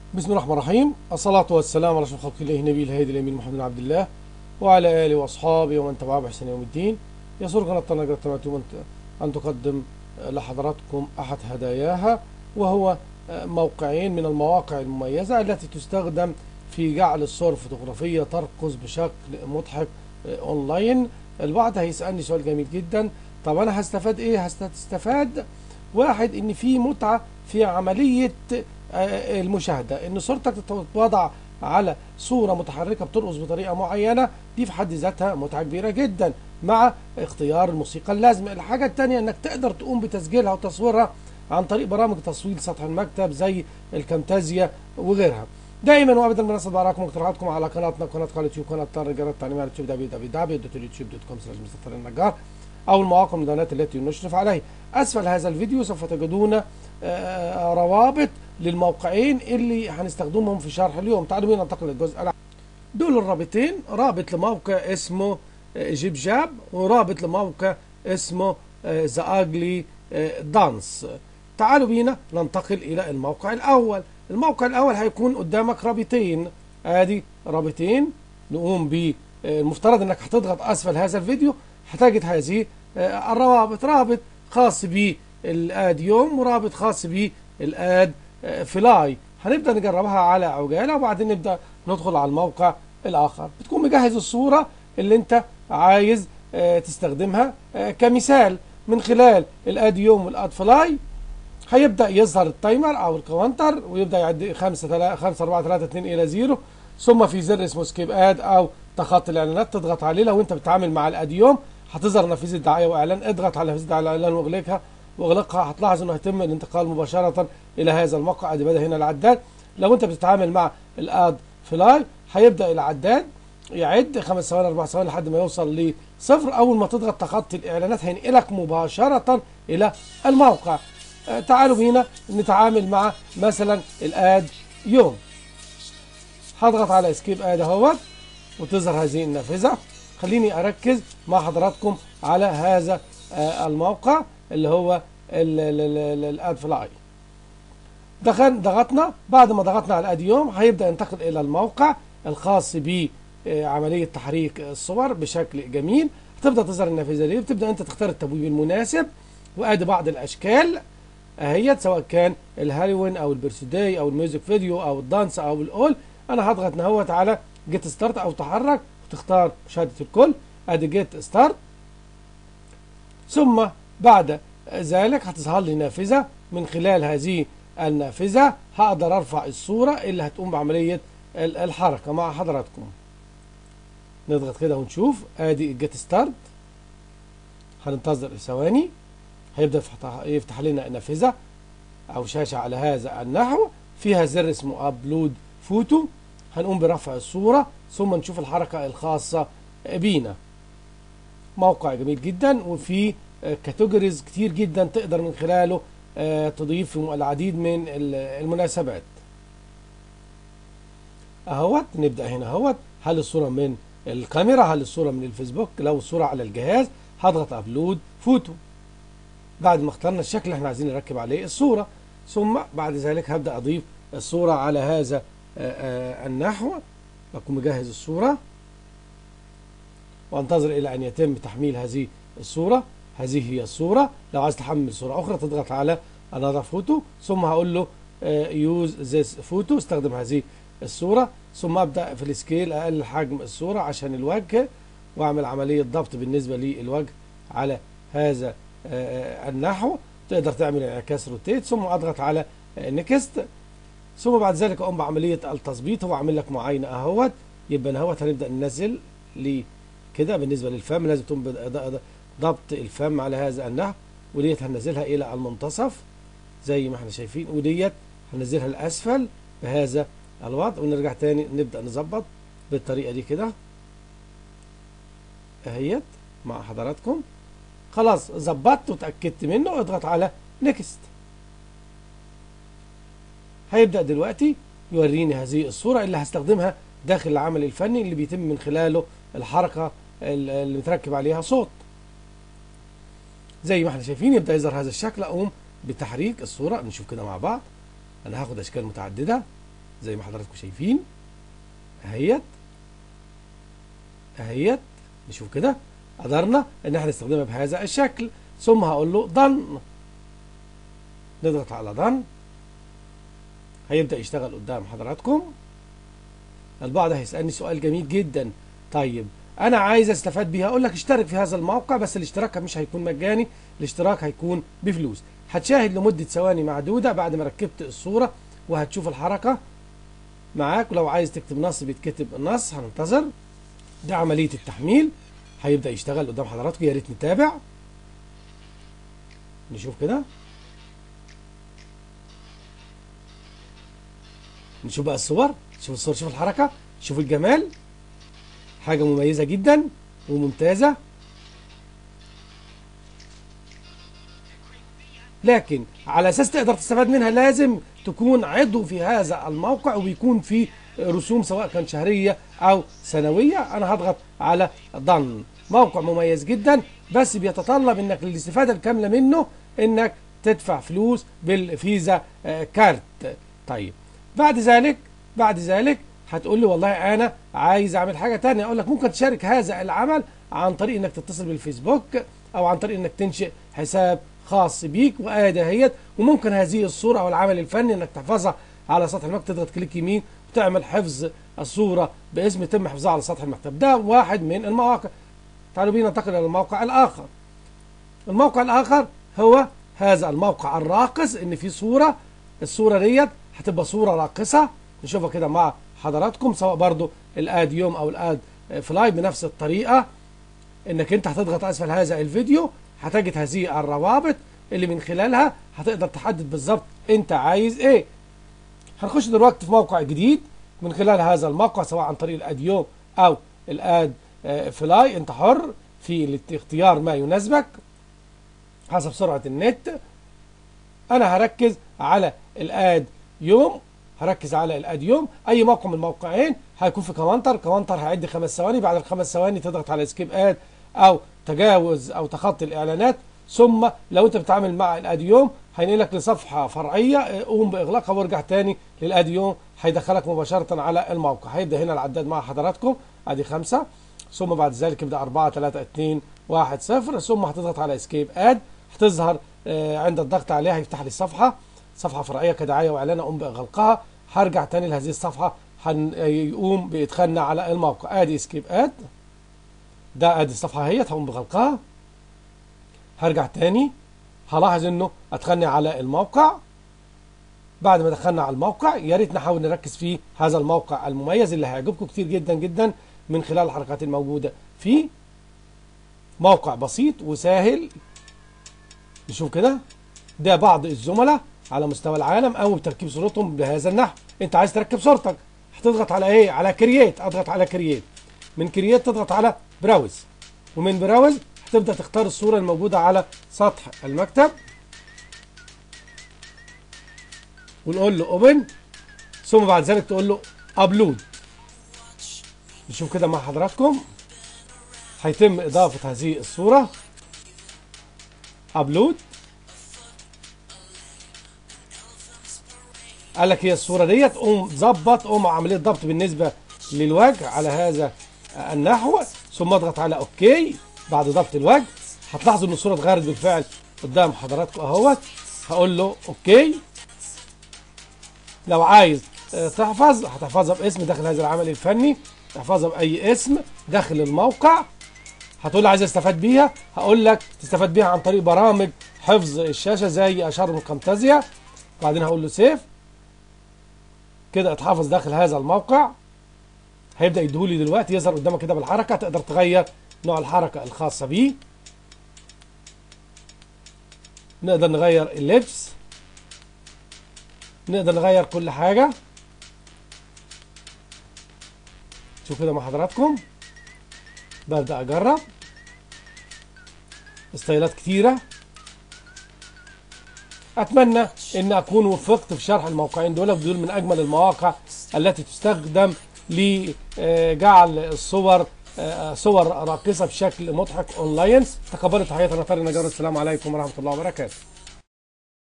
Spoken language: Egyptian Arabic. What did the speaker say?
بسم الله الرحمن الرحيم الصلاة والسلام على أشرف خلق الله نبي الهادي الأمين محمد بن عبد الله وعلى آله وأصحابه ومن تبعه بإحسان يوم الدين يسر قناة طنجرة التمام أن تقدم لحضراتكم أحد هداياها وهو موقعين من المواقع المميزة التي تستخدم في جعل الصور الفوتوغرافية ترقص بشكل مضحك أونلاين البعض هيسألني سؤال جميل جدا طب أنا هستفاد إيه؟ هستفاد واحد إن في متعة في عملية المشاهدة إن صورتك تتوضع على صورة متحركة بترقص بطريقة معينة دي في حد ذاتها متعة كبيرة جدا مع اختيار الموسيقى اللازمة الحاجة التانية انك تقدر تقوم بتسجيلها وتصويرها عن طريق برامج تصوير سطح المكتب زي الكامتازيا وغيرها دائما وابدا بنصب اراءكم واقتراحاتكم على قناتنا قناه قناه يوتيوب قناه طار الجرات التعليميه على يوتيوب www.youtube.com مستر النجار او المواقع المدونات التي نشرف عليه اسفل هذا الفيديو سوف تجدون روابط للموقعين اللي هنستخدمهم في شرح اليوم تعالوا بينا ننتقل للجزء الأول دول الرابطين رابط لموقع اسمه جيب جاب ورابط لموقع اسمه ذا اجلي دانس تعالوا بينا ننتقل الى الموقع الاول الموقع الاول هيكون قدامك رابطين ادي رابطين نقوم ب المفترض انك هتضغط اسفل هذا الفيديو هتجد هذه الروابط رابط خاص بالاد يوم ورابط خاص بالاد فلاي هنبدا نجربها على عجاله وبعدين نبدا ندخل على الموقع الاخر بتكون مجهز الصوره اللي انت عايز تستخدمها كمثال من خلال الاد يوم والاد فلاي هيبدا يظهر التايمر او الكاونتر ويبدا يعد 5 5 4 3 2 الى 0 ثم في زر اسمه سكيب اد او تخطي الاعلانات تضغط عليه لو انت بتتعامل مع الاد يوم هتظهر نافذه دعايه واعلان اضغط على نافذه دعايه واعلان واغلقها واغلقها هتلاحظ انه هيتم الانتقال مباشره الى هذا الموقع ادي بدا هنا العداد لو انت بتتعامل مع الاد فلاي هيبدا العداد يعد خمس ثواني اربع ثواني لحد ما يوصل لصفر اول ما تضغط تخطي الاعلانات هينقلك مباشره الى الموقع آه تعالوا بينا نتعامل مع مثلا الاد يوم هضغط على اسكيب اد اهوت وتظهر هذه النافذه خليني اركز مع حضراتكم على هذا آه الموقع اللي هو الاد فلاي دخل ضغطنا بعد ما ضغطنا على الاد يوم هيبدا ينتقل الى الموقع الخاص بعمليه تحريك الصور بشكل جميل هتبدا تظهر النافذه دي بتبدا انت تختار التبويب المناسب وادي بعض الاشكال اهيت سواء كان الهالوين او البيرثداي او الميوزك فيديو او الدانس او الاول انا هضغط نهوت على جيت ستارت او تحرك وتختار مشاهده الكل ادي جيت ستارت ثم بعد ذلك هتظهر لي نافذه من خلال هذه النافذه هقدر ارفع الصوره اللي هتقوم بعمليه الحركه مع حضراتكم نضغط كده ونشوف ادي الجيت ستارت هننتظر ثواني هيبدا يفتح لنا نافذه او شاشه على هذا النحو فيها زر اسمه ابلود فوتو هنقوم برفع الصوره ثم نشوف الحركه الخاصه بينا موقع جميل جدا وفي كاتيجوريز كتير جدا تقدر من خلاله تضيف العديد من المناسبات اهوت نبدا هنا اهوت هل الصوره من الكاميرا هل الصوره من الفيسبوك لو الصوره على الجهاز هضغط ابلود فوتو بعد ما اخترنا الشكل اللي احنا عايزين نركب عليه الصوره ثم بعد ذلك هبدا اضيف الصوره على هذا النحو بكون مجهز الصوره وانتظر الى ان يتم تحميل هذه الصوره هذه هي الصوره لو عايز تحمل صوره اخرى تضغط على another فوتو ثم هقول له يوز ذيس فوتو استخدم هذه الصوره ثم ابدا في السكيل اقلل حجم الصوره عشان الوجه واعمل عمليه ضبط بالنسبه للوجه على هذا النحو تقدر تعمل انعكاس روتيت ثم اضغط على نيكست ثم بعد ذلك اقوم بعمليه التظبيط هو عامل لك معاينه اهوت يبقى اهوت هنبدا ننزل كده بالنسبه للفم لازم تقوم ضبط الفم على هذا النحو وديت هننزلها الى المنتصف زي ما احنا شايفين وديت هننزلها لاسفل بهذا الوضع ونرجع تاني نبدا نظبط بالطريقه دي كده اهيت مع حضراتكم خلاص ظبطت وتاكدت منه اضغط على نيكست هيبدا دلوقتي يوريني هذه الصوره اللي هستخدمها داخل العمل الفني اللي بيتم من خلاله الحركه اللي متركب عليها صوت زي ما احنا شايفين يبدا يظهر هذا الشكل اقوم بتحريك الصوره نشوف كده مع بعض انا هاخد اشكال متعدده زي ما حضراتكم شايفين اهيت اهيت نشوف كده قدرنا ان احنا نستخدمها بهذا الشكل ثم هقول له done نضغط على done هيبدأ يشتغل قدام حضراتكم البعض هيسألني سؤال جميل جدا طيب انا عايز استفاد بيها اقول لك اشترك في هذا الموقع بس الاشتراك مش هيكون مجاني الاشتراك هيكون بفلوس هتشاهد لمدة ثواني معدودة بعد ما ركبت الصورة وهتشوف الحركة معاك ولو عايز تكتب نص بيتكتب النص هننتظر ده عملية التحميل هيبدأ يشتغل قدام حضراتكم يا ريت نتابع نشوف كده نشوف بقى الصور شوف الصور شوف الحركة شوف الجمال حاجة مميزة جدا وممتازة لكن على اساس تقدر تستفاد منها لازم تكون عضو في هذا الموقع وبيكون في رسوم سواء كان شهريه او سنويه انا هضغط على ضن موقع مميز جدا بس بيتطلب انك للاستفاده الكامله منه انك تدفع فلوس بالفيزا آه، كارت طيب بعد ذلك بعد ذلك هتقول لي والله انا عايز اعمل حاجه تانية اقول لك ممكن تشارك هذا العمل عن طريق انك تتصل بالفيسبوك او عن طريق انك تنشئ حساب خاص بيك وادي اهيت وممكن هذه الصوره او العمل الفني انك تحفظها على سطح المكتب تضغط كليك يمين وتعمل حفظ الصوره باسم يتم حفظها على سطح المكتب ده واحد من المواقع تعالوا بينا ننتقل الى الموقع الاخر الموقع الاخر هو هذا الموقع الراقص ان في صوره الصوره ديت هتبقى صوره راقصه نشوفها كده مع حضراتكم سواء برضو الاد يوم او الاد فلاي بنفس الطريقه انك انت هتضغط اسفل هذا الفيديو هتجد هذه الروابط اللي من خلالها هتقدر تحدد بالظبط انت عايز ايه هنخش دلوقتي في موقع جديد من خلال هذا الموقع سواء عن طريق الاديوم او الاد آه، فلاي انت حر في اختيار ما يناسبك حسب سرعة النت انا هركز على الاد يوم هركز على الاد يوم اي موقع من الموقعين هيكون في كوانتر كوانتر هيعد خمس ثواني بعد الخمس ثواني تضغط على سكيب اد او تجاوز او تخطي الاعلانات ثم لو انت بتتعامل مع الاديوم هينقلك لصفحه فرعيه اه، قوم باغلاقها وارجع تاني للاديوم هيدخلك مباشره على الموقع هيبدا هنا العداد مع حضراتكم ادي خمسه ثم بعد ذلك يبدا 4 3 2 1 0 ثم هتضغط على اسكيب اد هتظهر اه، عند الضغط عليها هيفتح لي الصفحه صفحه فرعيه كدعايه واعلان اقوم باغلاقها هرجع تاني لهذه الصفحه هيقوم بادخالنا على الموقع ادي اسكيب اد ده ادي الصفحه اهيت هقوم بغلقها هرجع تاني هلاحظ انه ادخلني على الموقع بعد ما دخلنا على الموقع يا ريت نحاول نركز في هذا الموقع المميز اللي هيعجبكم كتير جدا جدا من خلال الحركات الموجوده فيه موقع بسيط وسهل نشوف كده ده بعض الزملاء على مستوى العالم قاموا بتركيب صورتهم بهذا النحو انت عايز تركب صورتك هتضغط على ايه على كرييت اضغط على كرييت من كرييت تضغط على براوز ومن براوز هتبدا تختار الصوره الموجوده على سطح المكتب ونقول له اوبن ثم بعد ذلك تقول له ابلود نشوف كده مع حضراتكم هيتم اضافه هذه الصوره ابلود قال لك هي الصوره ديت قوم ظبط قوم عمليه ضبط بالنسبه للوجه على هذا النحو ثم اضغط على اوكي بعد ضبط الوجه هتلاحظوا ان الصوره اتغيرت بالفعل قدام حضراتكم اهوت هقول له اوكي لو عايز آه، تحفظ هتحفظها باسم داخل هذا العمل الفني تحفظها باي اسم داخل الموقع هتقول لي عايز استفاد بيها هقول لك تستفاد بيها عن طريق برامج حفظ الشاشه زي اشار من كامتازيا بعدين هقول له سيف كده اتحفظ داخل هذا الموقع هيبدا يديهولي دلوقتي يظهر قدامك كده بالحركه تقدر تغير نوع الحركه الخاصه بيه نقدر نغير اللبس نقدر نغير كل حاجه شوف كده مع حضراتكم ببدا اجرب ستايلات كتيره اتمنى ان اكون وفقت في شرح الموقعين دول ودول من اجمل المواقع التي تستخدم لجعل الصور آه، صور راقصه بشكل مضحك اونلاين تقبلوا تحياتنا طارق نجار السلام عليكم ورحمه الله وبركاته